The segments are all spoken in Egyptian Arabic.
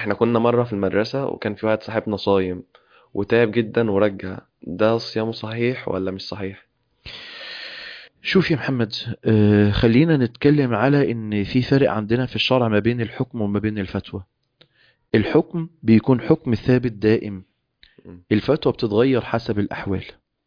احنا كنا مرة في المدرسة وكان في واحد صاحبنا صايم وتعب جدا ورجع ده صيامه صحيح ولا مش صحيح شوف يا محمد آه، خلينا نتكلم على ان في فرق عندنا في الشرع ما بين الحكم وما بين الفتوى الحكم بيكون حكم ثابت دائم م. الفتوى بتتغير حسب الأحوال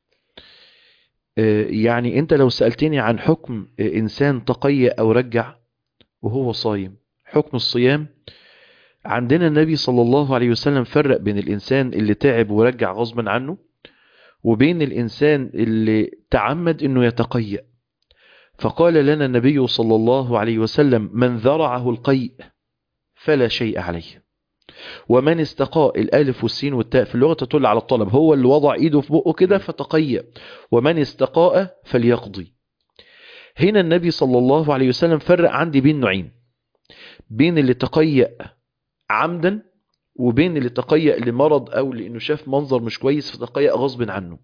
آه، يعني انت لو سألتني عن حكم آه، انسان تقي او رجع وهو صايم حكم الصيام عندنا النبي صلى الله عليه وسلم فرق بين الانسان اللي تعب ورجع غصبا عنه وبين الانسان اللي تعمد انه يتقيأ فقال لنا النبي صلى الله عليه وسلم من ذرعه القيء فلا شيء عليه ومن استقاء الالف والسين والتاء في اللغه تدل على الطلب هو اللي وضع ايده في بقه كده فتقيأ ومن استقاء فليقضي هنا النبي صلى الله عليه وسلم فرق عندي بين نوعين بين اللي تقيأ عمدا وبين اللي تقيأ لمرض او لانه شاف منظر مش كويس فتقيأ غصب عنه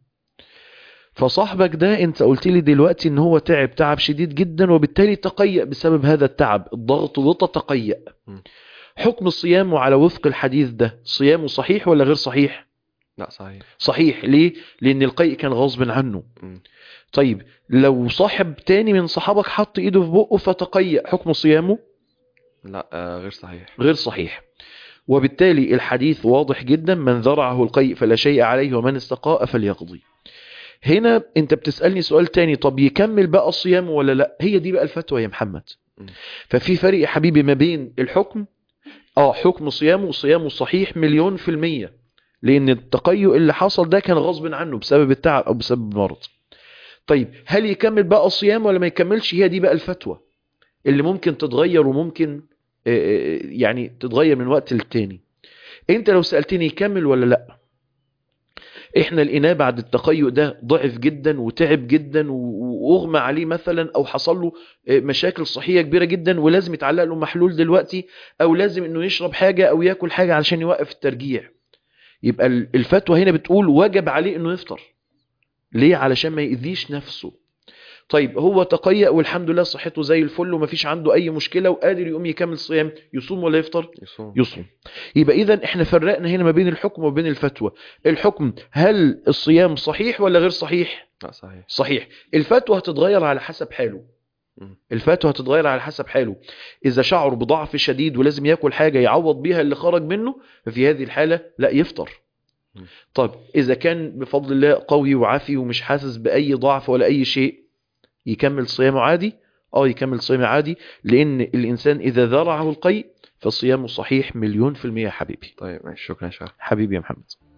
فصاحبك ده انت قلت لي دلوقتي ان هو تعب تعب شديد جدا وبالتالي تقيأ بسبب هذا التعب الضغط وضغط تقيأ م. حكم الصيام على وفق الحديث ده صيامه صحيح ولا غير صحيح لا صحيح صحيح ليه لان القيء كان غصب عنه م. طيب لو صاحب تاني من صحابك حط ايده في بقه فتقيأ حكم صيامه لا آه، غير صحيح غير صحيح وبالتالي الحديث واضح جدا من ذرعه القيء فلا شيء عليه ومن استقاء فليقضي هنا انت بتسألني سؤال تاني طب يكمل بقى صيامه ولا لا هي دي بقى الفتوى يا محمد م. ففي فرق يا حبيبي ما بين الحكم اه حكم صيامه صيامه صحيح مليون في المية لان التقيؤ اللي حصل ده كان غصب عنه بسبب التعب او بسبب المرض طيب هل يكمل بقى صيام ولا ما يكملش هي دي بقى الفتوى اللي ممكن تتغير وممكن آه، آه، يعني تتغير من وقت للتاني انت لو سألتني يكمل ولا لا احنا لقيناه بعد التقيؤ ده ضعف جدا وتعب جدا و- واغمى عليه مثلا او حصل له آه، مشاكل صحية كبيرة جدا ولازم يتعلق له محلول دلوقتي او لازم انه يشرب حاجة او ياكل حاجة علشان يوقف الترجيع يبقى ال- الفتوى هنا بتقول وجب عليه انه يفطر ليه علشان ما يأذيش نفسه طيب هو تقيأ والحمد لله صحته زي الفل ومفيش عنده اي مشكلة وقادر يقوم يكمل صيام يصوم ولا يفطر يصوم يصوم يبقى اذا احنا فرقنا هنا ما بين الحكم وبين الفتوى الحكم هل الصيام صحيح ولا غير صحيح لا صحيح صحيح الفتوى هتتغير على حسب حاله م. الفتوى هتتغير على حسب حاله اذا شعر بضعف شديد ولازم ياكل حاجة يعوض بيها اللي خرج منه ففي هذه الحالة لا يفطر م. طيب اذا كان بفضل الله قوي وعافي ومش حاسس باي ضعف ولا اي شيء يكمل صيامه عادي اه يكمل صيامه عادي لان الانسان اذا ذرعه القيء فصيامه صحيح مليون في المية يا حبيبي طيب ماشي شكرا يا شيخ حبيبي يا محمد